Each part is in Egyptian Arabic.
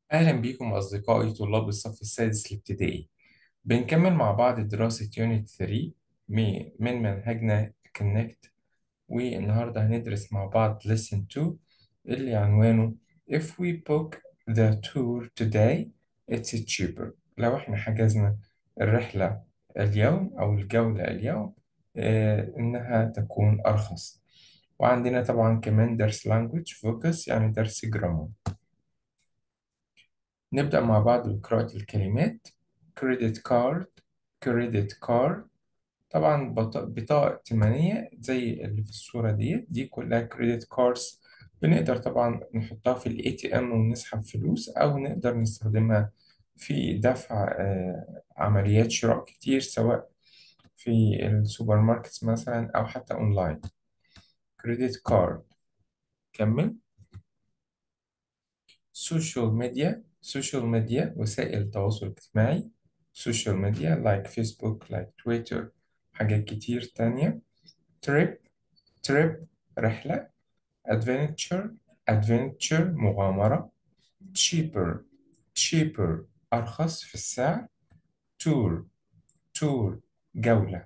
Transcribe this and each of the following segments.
أهلا بيكم أصدقائي طلاب الصف السادس الابتدائي بنكمل مع بعض دراسة يونت 3 مي- من منهجنا كونكت والنهاردة هندرس مع بعض lesson 2 اللي عنوانه If we book the tour today it's cheaper لو احنا حجزنا الرحلة اليوم أو الجولة اليوم آه إنها تكون أرخص وعندنا طبعا كمان درس language focus يعني درس جرامر نبدأ مع بعض بقراءة الكلمات credit card credit card طبعا بط- بطاقة ائتمانية زي اللي في الصورة دي دي كلها credit cards بنقدر طبعا نحطها في الاي تي ام ونسحب فلوس أو نقدر نستخدمها في دفع آه، عمليات شراء كتير سواء في السوبر ماركت مثلا أو حتى أونلاين credit card كمل social media social media وسائل التواصل الاجتماعي social media like Facebook like Twitter حاجات كتير تانية trip trip رحلة adventure adventure مغامرة cheaper cheaper أرخص في السعر tour tour جولة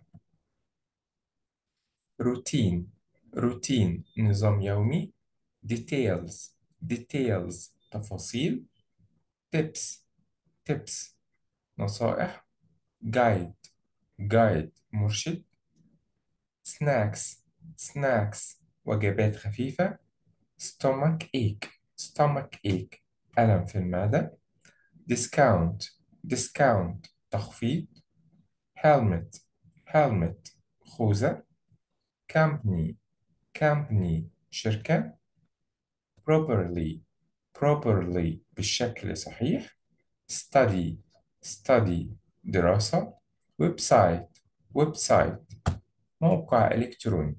routine routine نظام يومي details details تفاصيل tips tips نصائح جايد جايد مرشد سناكس سناكس وجبات خفيفة stomach ache stomach ache ألم في المعدة discount discount تخفيض helmet helmet خوذة company company شركة properly properly بالشكل صحيح study study دراسة ويب سايت ويب سايت موقع إلكتروني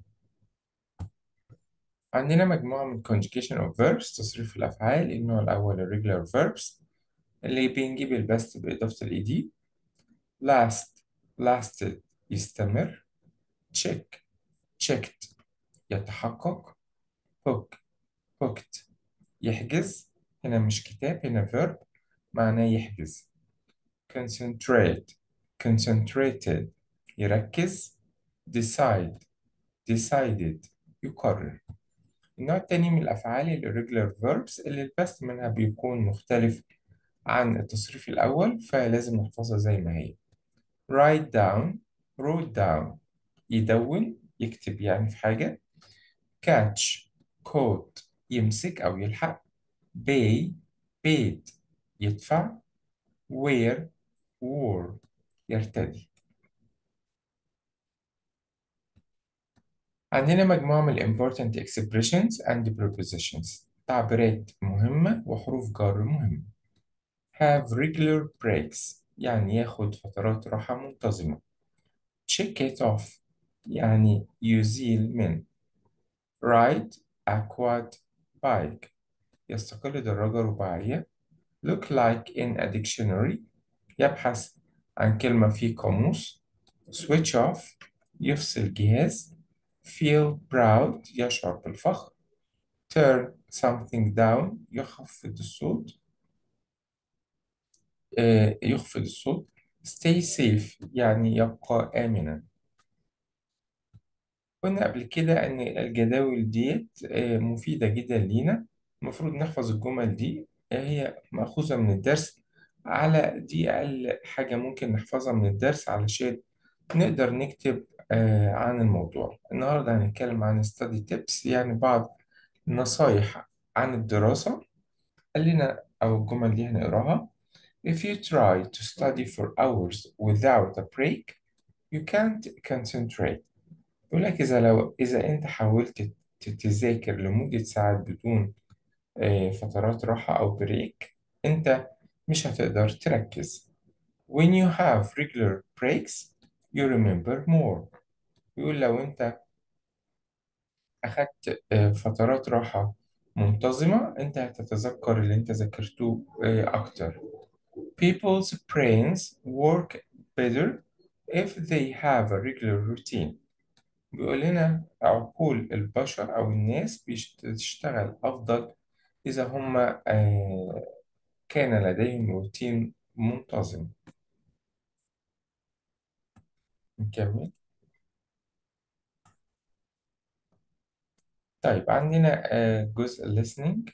عندنا مجموعة من conjugation of verbs تصريف الأفعال النوع الأول ال regular verbs اللي بنجيب البست بإضافة ال ed last lasted يستمر check checked يتحقق book booked يحجز هنا مش كتاب هنا verb معناه يحجز concentrate concentrated يركز decide decided يقرر النوع التاني من الأفعال ال irregular verbs اللي البث منها بيكون مختلف عن التصريف الأول فلازم نحفظها زي ما هي write down wrote down يدون يكتب يعني في حاجة catch caught يمسك أو يلحق pay paid يدفع wear wore يرتدي عندنا مجموعة من ال important expressions and prepositions تعبيرات مهمة وحروف جر مهمة have regular breaks يعني ياخد فترات راحة منتظمة check it off يعني يزيل من ride a quad bike يستقل دراجة رباعية look like in a dictionary يبحث عن كلمة في قاموس switch off يفصل جهاز feel proud يشعر بالفخر turn something down يخفض الصوت آه، يخفض الصوت stay safe يعني يبقى آمنا قلنا قبل كده إن الجداول ديت آه، مفيدة جدا لينا المفروض نحفظ الجمل دي آه، هي مأخوذة من الدرس على دي أقل حاجة ممكن نحفظها من الدرس علشان نقدر نكتب آه، عن الموضوع النهاردة هنتكلم عن study tips يعني بعض النصايح عن الدراسة قال لنا أو الجمل دي هنقراها If you try to study for hours without a break you can't concentrate يقول لك إذا لو إذا أنت حاولت ت- تذاكر لمدة ساعات بدون آه، فترات راحة أو بريك أنت مش هتقدر تركز When you have regular breaks you remember more يقول لو أنت أخدت آه، فترات راحة منتظمة أنت هتتذكر اللي أنت ذاكرته آه، أكتر People's brains work better if they have a regular routine بيقول لنا عقول البشر أو الناس بتشتغل أفضل إذا هم آه، كان لديهم روتين منتظم نكمل طيب عندنا آه، جزء listening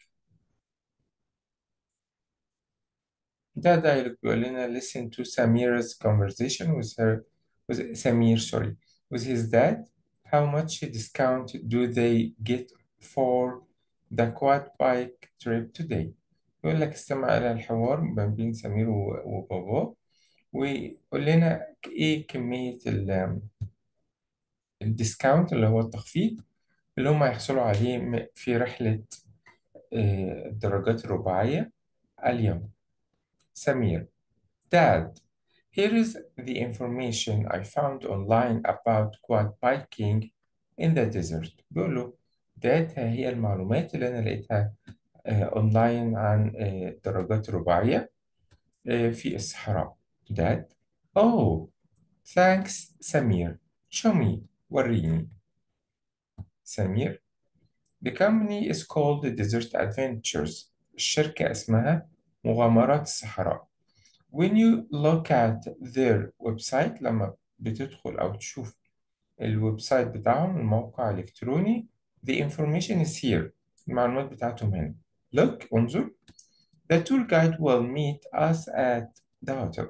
ده dialogue بيقول لنا listen to Samira's conversation with her with Samir sorry with his dad how much discount do they get for the quad bike trip today يقول لك استمع إلى الحوار ما بين سمير و- وباباه ويقول لنا إيه كمية ال- الديسكاونت اللي هو التخفيض اللي هم هيحصلوا عليه م- في رحلة آه، الدراجات الرباعية اليوم سمير Dad Here is the information I found online about quad biking in the desert. بيقول له داد ها هي المعلومات اللي أنا لقيتها آه، أونلاين عن آه، الدراجات الرباعية آه، في الصحراء. داد Oh, thanks سمير. Show me. وريني. سمير The company is called Desert Adventures. الشركة اسمها مغامرات الصحراء. When you look at their website لما بتدخل أو تشوف الويب سايت بتاعهم الموقع الإلكتروني the information is here المعلومات بتاعتهم هنا look انظر the tour guide will meet us at the hotel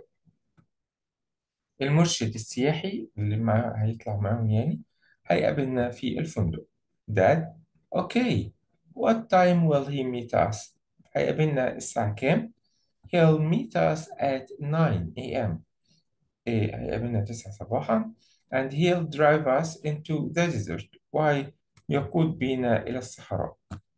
المرشد السياحي اللي مع هيطلع معاهم يعني هيقابلنا في الفندق dad okay what time will he meet us هيقابلنا الساعة كام he'll meet us at 9 a.m. إيه هيقابلنا 9 صباحا and he'll drive us into the desert ويقود بنا إلى الصحراء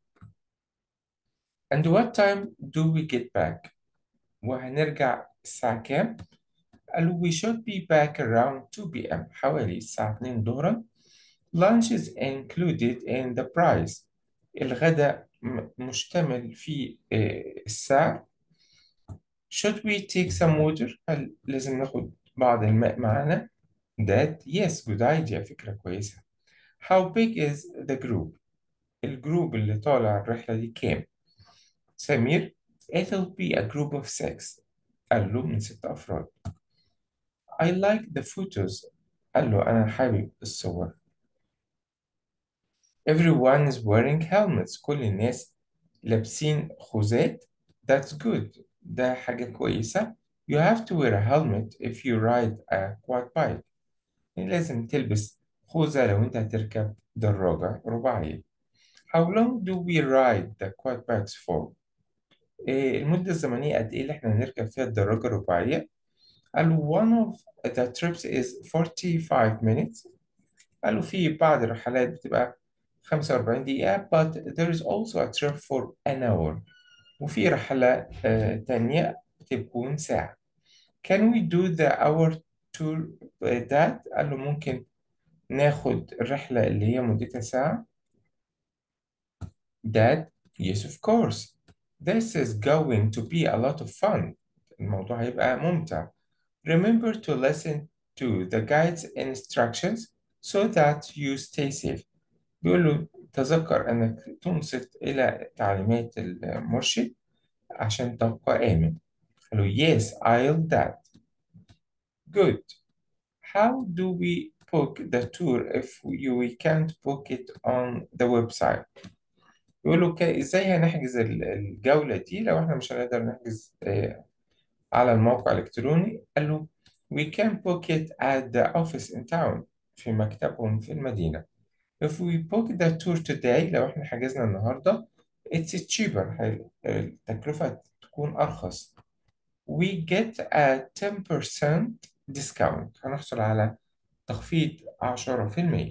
and what time do we get back وهنرجع الساعة كام قال له we should be back around 2 p.m. حوالي الساعة 2 ظهرا lunch is included in the price الغداء م- مشتمل في إيه، السعر should we take some water هل لازم ناخد بعض الماء معنا That yes good idea فكرة كويسة How big is the group الجروب اللي طالع الرحلة دي كام سمير It'll be a group of six قال له من ست أفراد I like the photos قال له أنا حابب الصور Everyone is wearing helmets كل الناس لابسين خوذات That's good ده حاجة كويسة You have to wear a helmet if you ride a quad bike يعني لازم تلبس خوذة لو أنت هتركب دراجة رباعية How long do we ride the quad bikes for؟ إيه المدة الزمنية قد إيه اللي إحنا هنركب فيها الدراجة الرباعية؟ قالوا one of the trips is 45 minutes قالوا في بعض الرحلات بتبقى 45 دقيقة but there is also a trip for an hour وفي رحلة آه تانية بتكون ساعة Can we do the hour tour that؟ قال له ممكن ناخد الرحلة اللي هي مدتها ساعة Dad yes of course This is going to be a lot of fun الموضوع هيبقى ممتع Remember to listen to the guide's instructions so that you stay safe بيقول له تذكر أنك تنصت إلى تعليمات المرشد عشان تبقى آمن قال له yes I'll that good how do we book the tour if we, we can't book it on the website يقول له "كا- ازاي هنحجز ال- الجولة دي لو احنا مش هنقدر نحجز آه، على الموقع الإلكتروني قال له we can book it at the office in town في مكتبهم في المدينة if we book the tour today لو احنا حجزنا النهاردة it's cheaper هي- التكلفة تكون أرخص we get a 10% discount هنحصل على تخفيض 10%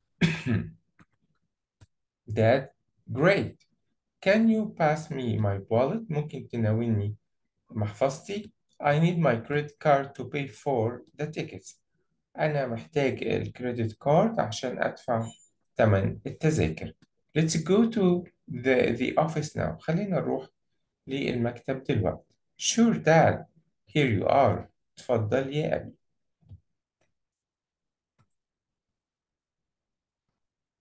Dad great can you pass me my wallet ممكن تناولني محفظتي I need my credit card to pay for the tickets أنا محتاج الكريدت كارد عشان أدفع ثمن التذاكر Let's go to the, the office now خلينا نروح للمكتب دلوقتي Sure dad here you are اتفضل يا أبي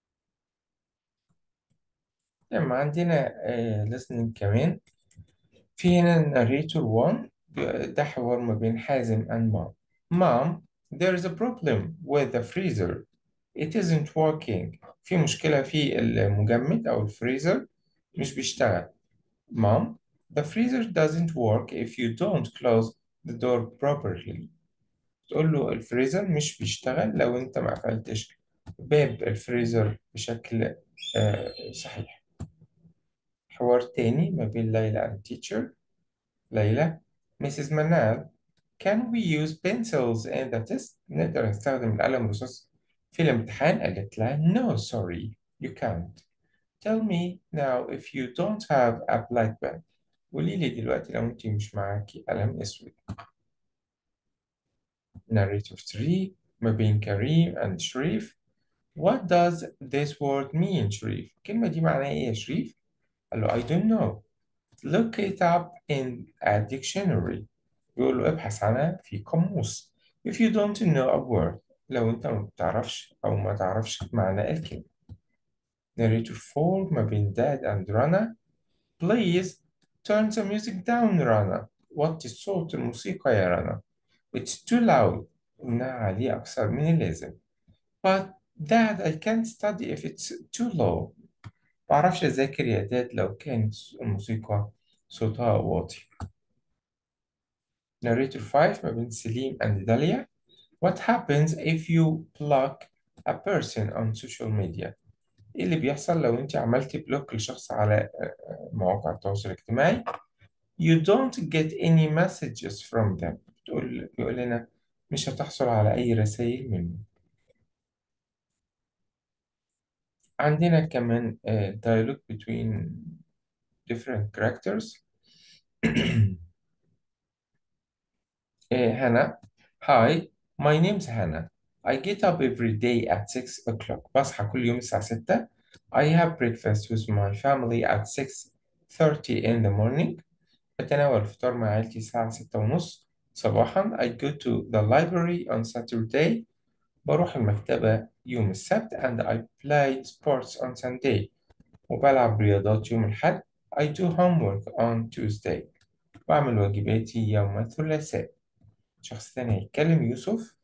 لما عندنا آه listening كمان في هنا narrator 1 ده حوار ما بين حازم and mom mom there is a problem with the freezer it isn't working في مشكلة في المجمد أو الفريزر مش بيشتغل mom the freezer doesn't work if you don't close the door properly تقول له الفريزر مش بيشتغل لو انت ما قفلتش باب الفريزر بشكل آه، صحيح حوار تاني ما بين ليلى and teacher ليلى Mrs. Manal can we use pencils in the test نقدر نستخدم القلم الرصاص في الامتحان قالت لها no sorry you can't tell me now if you don't have a black pen قولي لي دلوقتي لو انت مش معاكي قلم اسود narrator 3 ما بين كريم and شريف What does this word mean شريف؟ الكلمة دي معناها إيه يا شريف؟ قال له I don't know look it up in a dictionary بيقول له ابحث عنها في قاموس if you don't know a word لو أنت ما بتعرفش أو ما تعرفش معنى الكلمة narrator 4 ما بين dad and رنا please turn the music down رنا وطي صوت الموسيقى يا رنا it's too loud إنها عالية أكثر من اللازم But Dad, I can't study if it's too low. بعرفش أذاكر يا داد لو كانت الموسيقى صوتها واطي. Narrator 5 ما بين سليم and داليا. What happens if you block a person on social media? إيه اللي بيحصل لو أنت عملتي بلوك لشخص على آه، مواقع التواصل الاجتماعي؟ You don't get any messages from them. بتقول بيقول لنا مش هتحصل على أي رسائل منه. عندنا كمان آه، dialogue between different characters Eh, Hannah, hi, my name's Hannah. I get up every day at 6 o'clock. بصحى كل يوم الساعة 6. I have breakfast with my family at 6:30 in the morning. بتناول الفطار مع عيلتي الساعة 6 ونص صباحا. I go to the library on Saturday. بروح المكتبة يوم السبت and I play sports on Sunday. وبلعب رياضات يوم الأحد. I do homework on Tuesday. بعمل واجباتي يوم الثلاثاء. شخص تاني هيتكلم يوسف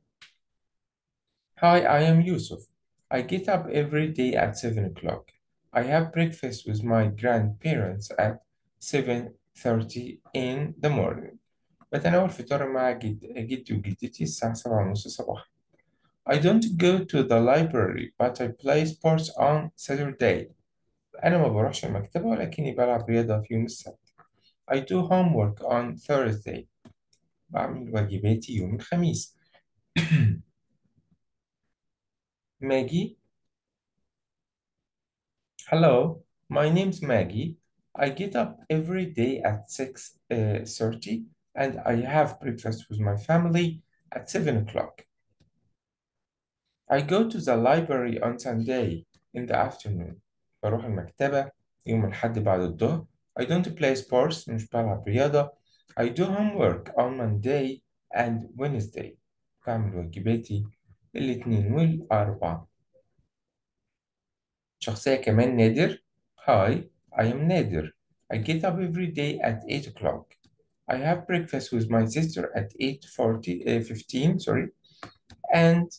Hi, I am Yusuf. I get up every day at 7 o'clock. I have breakfast with my grandparents at 7:30 in the morning. بتناول فطار مع جد... جدي وجدتي الساعة 7:30 صباحا. I don't go to the library but I play sports on Saturday. أنا ما بروحش المكتبة ولكني بلعب رياضة في يوم السبت. I do homework on Thursday. بعمل واجباتي يوم الخميس. Maggie Hello, my name's Maggie. I get up every day at 6:30 and I have breakfast with my family at 7 o'clock. I go to the library on Sunday in the afternoon. بروح المكتبة يوم الأحد بعد الظهر. I don't play sports مش بلعب رياضة. I do homework on Monday and Wednesday. بعمل واجباتي الاثنين والأربعاء. شخصية كمان نادر Hi, I am نادر I get up every day at 8 o'clock I have breakfast with my sister at 8:40 uh, 15 sorry and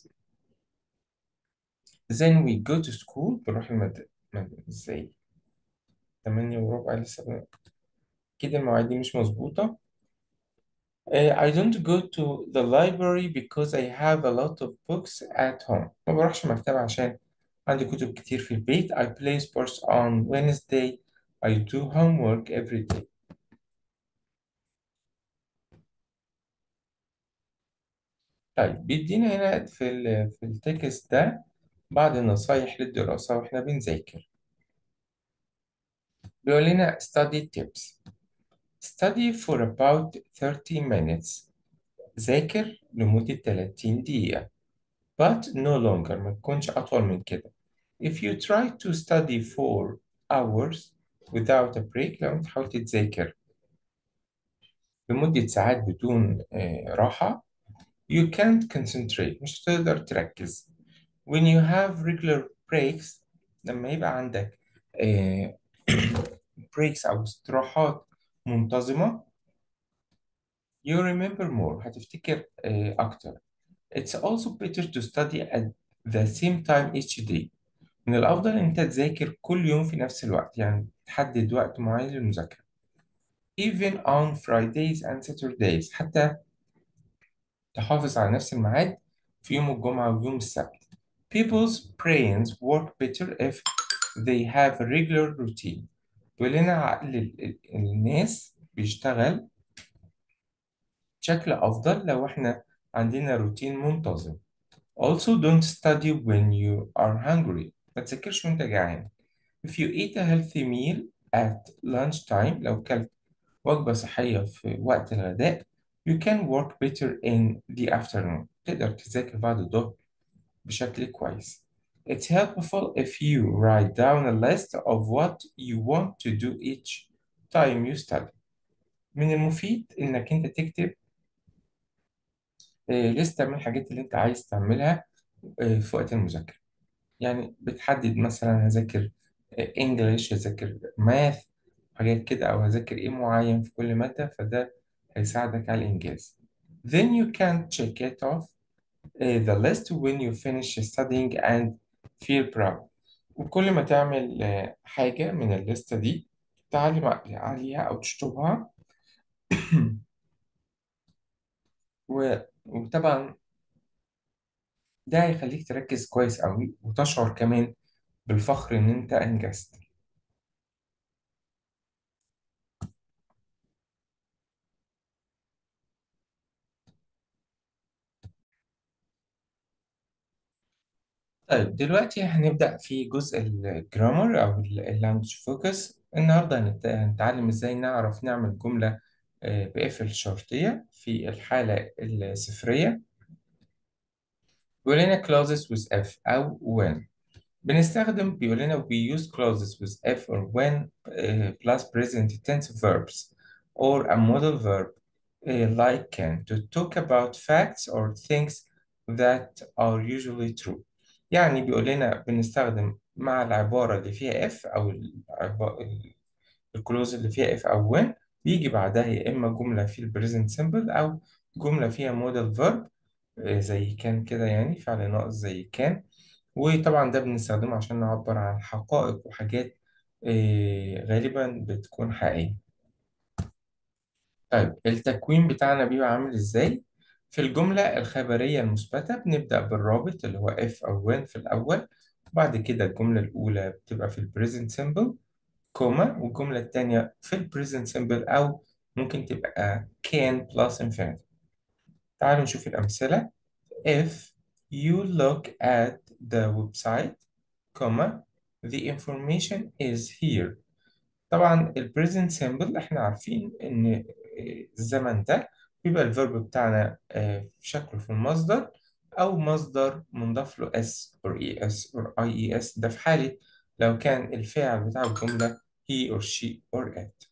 then we go to school بنروح المد... مد... ازاي 8 وربع لسه ب... كده المواعيد دي مش مظبوطة Uh, I don't go to the library because I have a lot of books at home ما بروحش مكتبة عشان عندي كتب كتير في البيت I play sports on Wednesday I do homework every day طيب بيدينا هنا في ال في التكست ده بعض النصايح للدراسة واحنا بنذاكر بيقول لنا study tips study for about 30 minutes ذاكر لمدة 30 دقيقة but no longer ما تكونش أطول من كده if you try to study for hours without a break لو انت حاولت تذاكر لمدة ساعات بدون آه، راحة you can't concentrate مش هتقدر تركز when you have regular breaks لما يبقى عندك آه، breaks أو استراحات منتظمة you remember more هتفتكر آه، أكتر It's also better to study at the same time each day من الأفضل إن أنت تذاكر كل يوم في نفس الوقت يعني تحدد وقت معين للمذاكرة even on Fridays and Saturdays حتى تحافظ على نفس الميعاد في يوم الجمعة ويوم السبت People's brains work better if they have a regular routine بيقول لنا عقل ال- ال- الناس بيشتغل بشكل أفضل لو إحنا عندنا روتين منتظم Also don't study when you are hungry ما تذاكرش وأنت جعان If you eat a healthy meal at lunchtime لو كلت وجبة صحية في وقت الغداء you can work better in the afternoon تقدر تذاكر بعد الظهر بشكل كويس It's helpful if you write down a list of what you want to do each time you study من المفيد إنك أنت تكتب آه، لستة من الحاجات اللي أنت عايز تعملها آه، في وقت المذاكرة يعني بتحدد مثلا هذاكر انجلش هذاكر ماث حاجات كده او هذاكر ايه معين في كل مادة فده هيساعدك على الانجاز then you can check it off uh, the list when you finish studying and feel proud وكل ما تعمل آه، حاجة من الليستة دي تعلم عليها أو تشطبها و- وطبعا ده هيخليك تركز كويس أوي وتشعر كمان بالفخر إن أنت أنجزت طيب دلوقتي هنبدأ في جزء الجرامر أو اللانجوج فوكس النهاردة هنت- هنتعلم إزاي نعرف نعمل جملة آه، بإف الشرطية في الحالة الصفرية بيقول لنا clauses with if أو when بنستخدم بيقول لنا we use clauses with if or when uh, plus present tense verbs or a modal verb uh, like can to talk about facts or things that are usually true يعني بيقول لنا بنستخدم مع العبارة اللي فيها if أو العب- الكلوز اللي فيها if أو when بيجي بعدها يا إما جملة في ال present simple أو جملة فيها modal verb آه، زي كان كده يعني فعل ناقص زي كان وطبعا ده بنستخدمه عشان نعبر عن حقائق وحاجات آه، غالبا بتكون حقيقية طيب التكوين بتاعنا بيبقى عامل ازاي؟ في الجملة الخبرية المثبتة بنبدأ بالرابط اللي هو if أو when في الأول وبعد كده الجملة الأولى بتبقى في ال present simple كوما والجملة التانية في ال present simple أو ممكن تبقى can plus infinitive تعالوا نشوف الأمثلة if you look at the website comma the information is here طبعا ال present simple احنا عارفين ان الزمن ده بيبقى الفيرب بتاعنا آه، في شكله في المصدر او مصدر منضاف له s or es or ies ده في حالة لو كان الفاعل بتاع الجملة he or she or it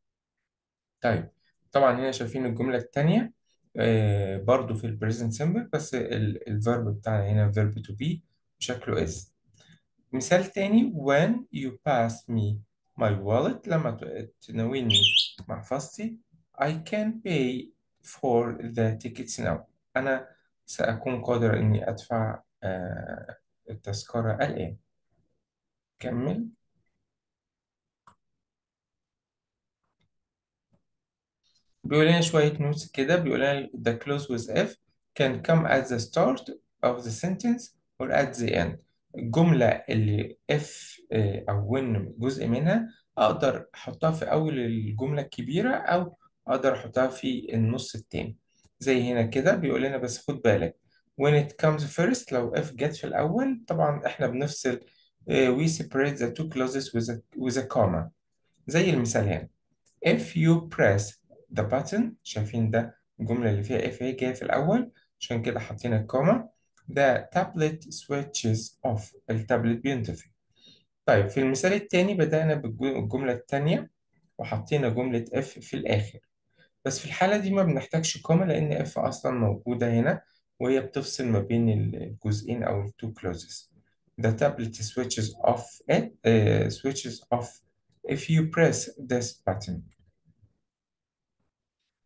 طيب طبعا هنا شايفين الجملة التانية آه، برضو في ال present simple بس الفيرب بتاعنا هنا verb to be شكله is مثال تاني when you pass me my wallet لما ت- تناولني محفظتي I can pay for the tickets now أنا سأكون قادر إني أدفع آه، التذكرة الآن كمل بيقول لنا شوية نوتس كده بيقول لنا the clause with if can come at the start of the sentence or at the end الجملة اللي if آه، أو when جزء منها أقدر أحطها في أول الجملة الكبيرة أو أقدر أحطها في النص التاني زي هنا كده بيقول لنا بس خد بالك when it comes first لو if جت في الأول طبعا إحنا بنفصل آه، we separate the two clauses with a, with a comma زي المثال هنا If you press the button شايفين ده الجملة اللي فيها if هي جاية في الأول عشان كده حاطين الكوما the tablet switches off التابلت بينطفي طيب في المثال التاني بدأنا بالجملة التانية وحطينا جملة if في الآخر بس في الحالة دي ما بنحتاجش كوما لأن if أصلا موجودة هنا وهي بتفصل ما بين الجزئين أو ال two clauses the tablet switches off it uh, switches off if you press this button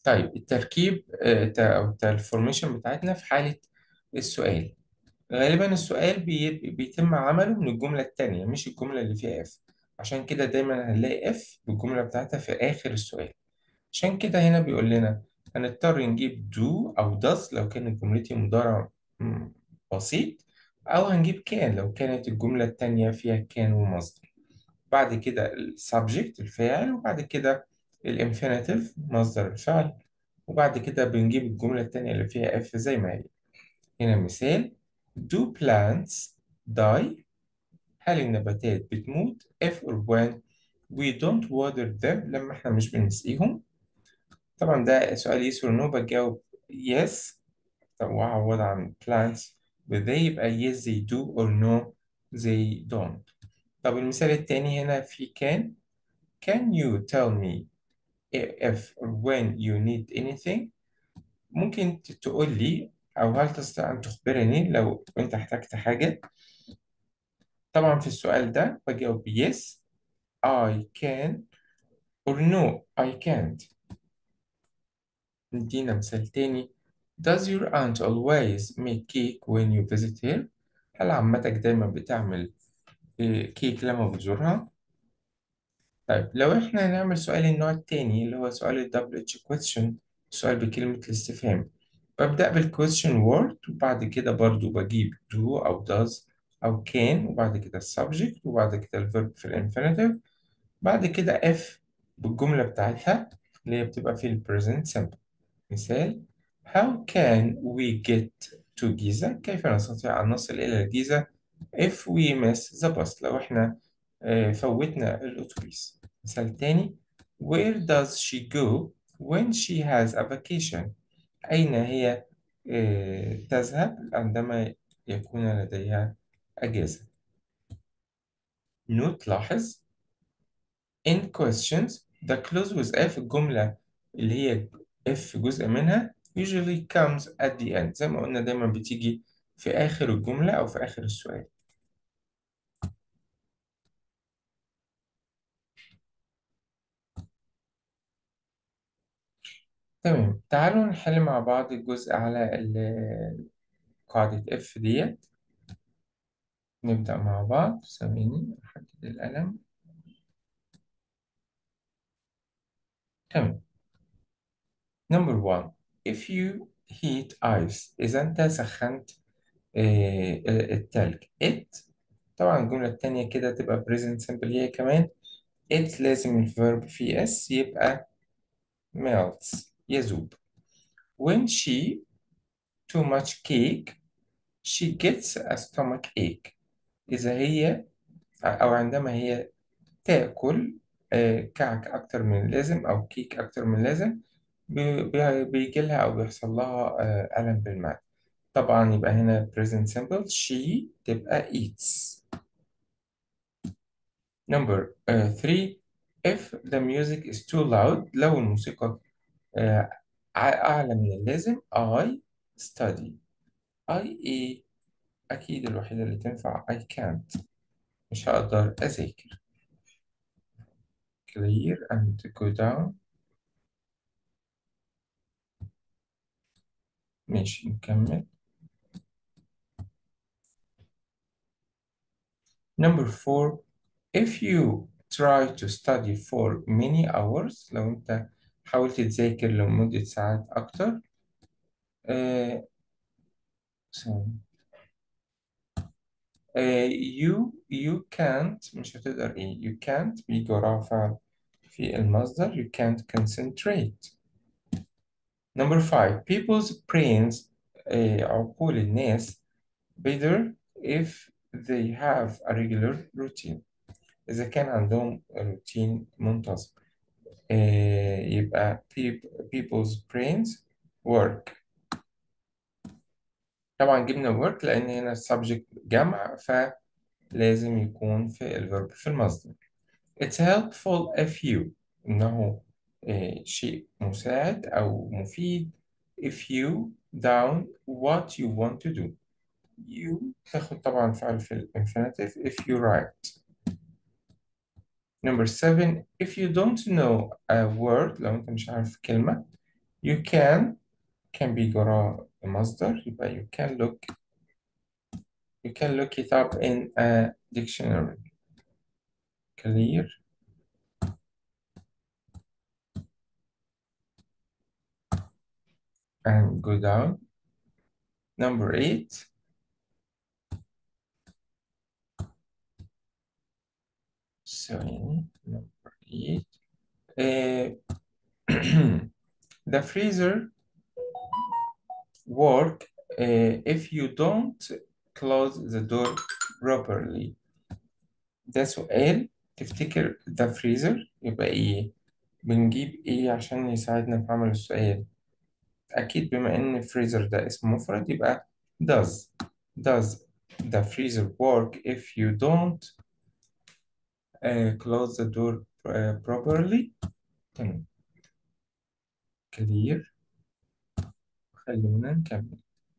طيب التركيب آه، تا- أو الفورميشن بتاعتنا في حالة السؤال غالبا السؤال بي- بيتم عمله من الجملة التانية مش الجملة اللي فيها اف عشان كده دايما هنلاقي اف بالجملة بتاعتها في آخر السؤال عشان كده هنا بيقول لنا هنضطر نجيب do أو does لو كانت جملتي مضارع م، بسيط أو هنجيب can لو كانت الجملة التانية فيها can ومصدر بعد كده ال subject الفاعل وبعد كده ال infinitive مصدر الفعل وبعد كده بنجيب الجملة التانية اللي فيها f زي ما هي هنا مثال Do plants die؟ هل النباتات بتموت if or when we don't water them لما احنا مش بنسقيهم؟ طبعا ده سؤال yes or no بجاوب yes طب وأعوض عن plants they يبقى yes they do or no they don't طب المثال التاني هنا في can can you tell me if or when you need anything ممكن ت- تقول لي أو هل تستطيع أن تخبرني لو أنت احتجت حاجة طبعا في السؤال ده بجاوب yes I can or no I can't ندينا مثال تاني Does your aunt always make cake when you visit her؟ هل عمتك دايما بتعمل آه، كيك لما بتزورها؟ طيب لو احنا هنعمل سؤال النوع التاني اللي هو سؤال ال double question سؤال بكلمة الاستفهام ببدأ بال question word وبعد كده برضو بجيب do أو does أو can وبعد كده ال subject وبعد كده ال verb في ال infinitive بعد كده if بالجملة بتاعتها اللي هي بتبقى في ال present simple مثال How can we get to Giza؟ كيف نستطيع أن نصل إلى الجيزة if we miss the bus لو إحنا آه، فوتنا الأتوبيس مثال تاني Where does she go when she has a vacation؟ أين هي آه، تذهب عندما يكون لديها أجازة؟ نوت لاحظ in questions the clause with if الجملة اللي هي if جزء منها usually comes at the end زي ما قلنا دايما بتيجي في آخر الجملة أو في آخر السؤال تمام تعالوا نحل مع بعض الجزء على ال- قاعدة if ديت نبدأ مع بعض ثواني أحدد القلم تمام number one if you heat ice إذا أنت سخنت آه، التلج it طبعا الجملة التانية كده تبقى present simple هي كمان it لازم الفيرب فيه اس يبقى melts يذوب when she too much cake she gets a stomach ache إذا هي أو عندما هي تاكل آه، كعك أكتر من اللازم أو كيك أكتر من اللازم بي- بي- بيجي لها أو بيحصل لها آه، ألم بالمعدة طبعا يبقى هنا present simple she تبقى eats number uh, three if the music is too loud لو الموسيقى آه، أعلى من اللازم I study I إيه أكيد الوحيدة اللي تنفع I can't مش هقدر أذاكر clear and go down ماشي نكمل number four if you try to study for many hours لو أنت حاولت تذاكر لمدة ساعات أكتر آه sorry. آه you you can't مش هتقدر إيه you can't بيجي وراها فعل في المصدر you can't concentrate Number five, people's brains آه، عقول الناس better if they have a regular routine إذا كان عندهم روتين منتظم آه، يبقى peop- people's brains work طبعا جبنا work لأن هنا subject جمع فلازم يكون في الverb في المصدر It's helpful if you إنه آه، شيء مساعد أو مفيد if you down what you want to do you تاخد طبعا فعل في ال infinitive if you write number seven if you don't know a word لو أنت مش عارف كلمة you can can be جرى مصدر يبقى you can look you can look it up in a dictionary clear and go down number eight so number eight uh, the freezer work uh, if you don't close the door properly ده سؤال تفتكر ده فريزر يبقى ايه بنجيب ايه عشان يساعدنا في عمل السؤال اكيد بما ان فريزر ده اسم مفرد يبقى does does the freezer work if you don't uh, close the door uh, properly تمام clear خلونا نكمل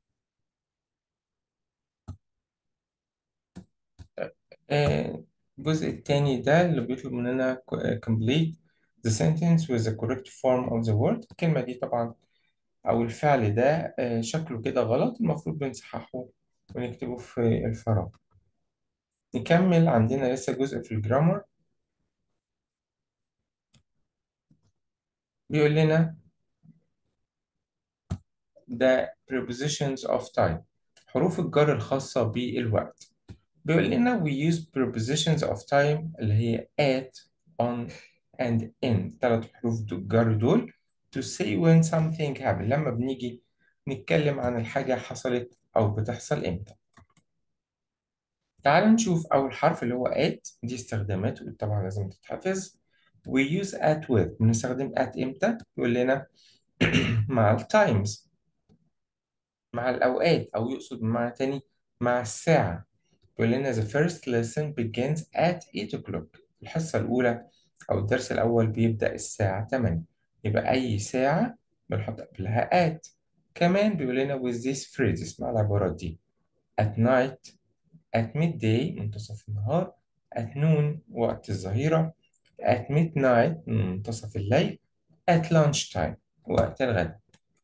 آه، الجزء التاني ده اللي بيطلب مننا ك- آه، complete the sentence with the correct form of the word الكلمة دي طبعا أو الفعل ده آه، شكله كده غلط المفروض بنصححه ونكتبه في الفراغ نكمل عندنا لسه جزء في الجرامر بيقول لنا the prepositions of time حروف الجر الخاصة بالوقت بيقول لنا we use prepositions of time اللي هي at on and in ثلاث حروف دو- الجر دول to say when something happened لما بنيجي نتكلم عن الحاجة حصلت أو بتحصل إمتى تعال نشوف أول حرف اللي هو at دي استخداماته طبعا لازم تتحفظ we use at with بنستخدم at إمتى يقول لنا مع ال times مع الأوقات أو يقصد بمعنى تاني مع الساعة بيقول لنا the first lesson begins at 8 o'clock الحصة الأولى أو الدرس الأول بيبدأ الساعة 8 يبقى أي ساعة بنحط قبلها at كمان بيقول لنا with these phrases مع العبارات دي at night at midday منتصف النهار at noon وقت الظهيرة at midnight منتصف الليل at lunchtime وقت الغداء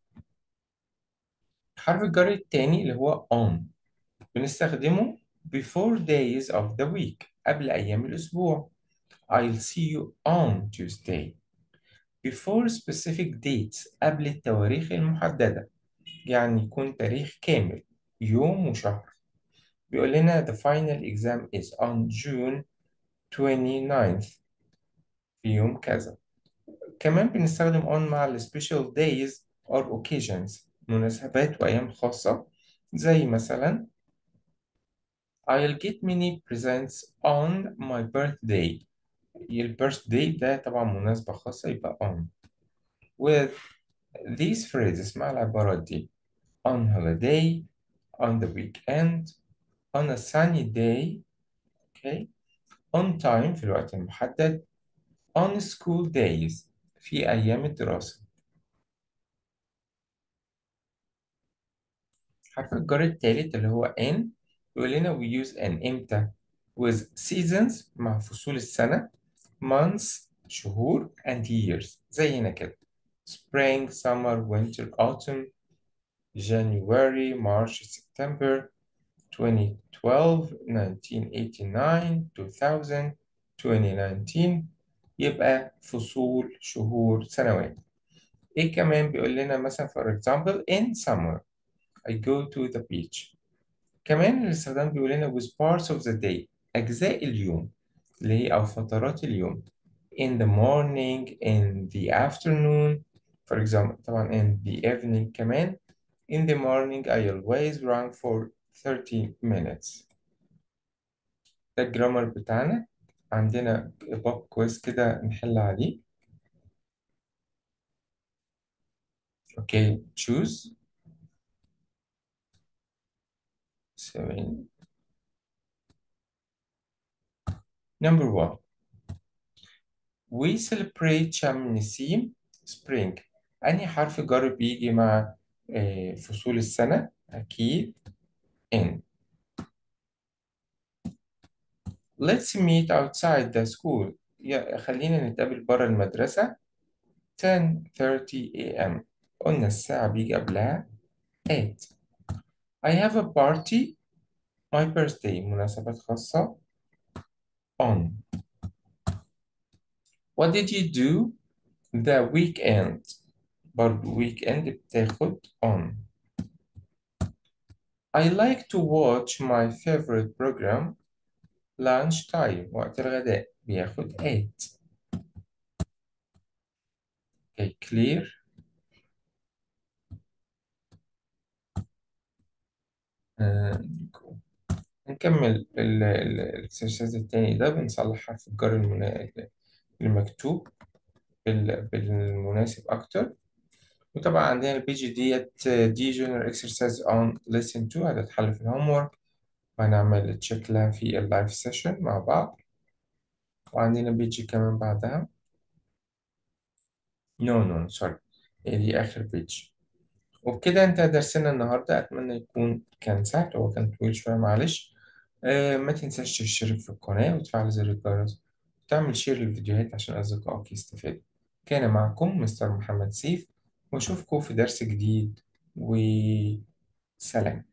حرف الجر التاني اللي هو on بنستخدمه before days of the week قبل أيام الأسبوع I'll see you on Tuesday before specific dates قبل التواريخ المحددة يعني يكون تاريخ كامل يوم وشهر بيقول لنا the final exam is on June 29th في يوم كذا كمان بنستخدم on مع ال special days or occasions مناسبات وأيام خاصة زي مثلا I'll get many presents on my birthday ال birthday ده طبعا مناسبة خاصة يبقى on with these phrases مع العبارات دي on holiday on the weekend on a sunny day okay on time في الوقت المحدد on school days في أيام الدراسة حرف الجر التالت اللي هو in يقول لنا we use an إمتى with seasons مع فصول السنة months شهور and years زي هنا كده spring summer winter autumn January March September 2012 1989 2000 2019 يبقى فصول شهور سنوات ايه كمان بيقول لنا مثلا for example in summer I go to the beach كمان الاستخدام بيقول لنا with parts of the day أجزاء اليوم اللي هي أو فترات اليوم in the morning in the afternoon for example طبعا in the evening كمان in the morning I always run for 30 minutes ده الجرامر بتاعنا عندنا باب كويس كده نحل عليه اوكي choose ثواني number one we celebrate شم نسيم spring أنهي حرف جر بيجي مع آه، فصول السنة أكيد in let's meet outside the school يا خلينا نتقابل برا المدرسة 10:30 a.m. قلنا الساعة بيجي قبلها at I have a party my birthday مناسبات خاصة on What did you do the weekend برضو weekend بتاخد on I like to watch my favorite program lunch time وقت الغداء بياخد at okay, clear آه، نكمل الاكسرسايز التاني ده بنصلح حرف الجر المنا- المكتوب بال- بالمناسب أكتر وطبعا عندنا البيج ديت دي جنرال اكسرسايز اون listen to هتتحل في الهوم ورك وهنعمل تشيك لها في اللايف سيشن مع بعض وعندنا بيج كمان بعدها نو نو سوري دي آخر بيج وبكده انتهى درسنا النهاردة أتمنى يكون كان سهل هو كان طويل شوية معلش آه ما تنساش تشترك في القناة وتفعل زر الجرس وتعمل شير للفيديوهات عشان أصدقائك يستفادوا كان معكم مستر محمد سيف وأشوفكم في درس جديد وسلام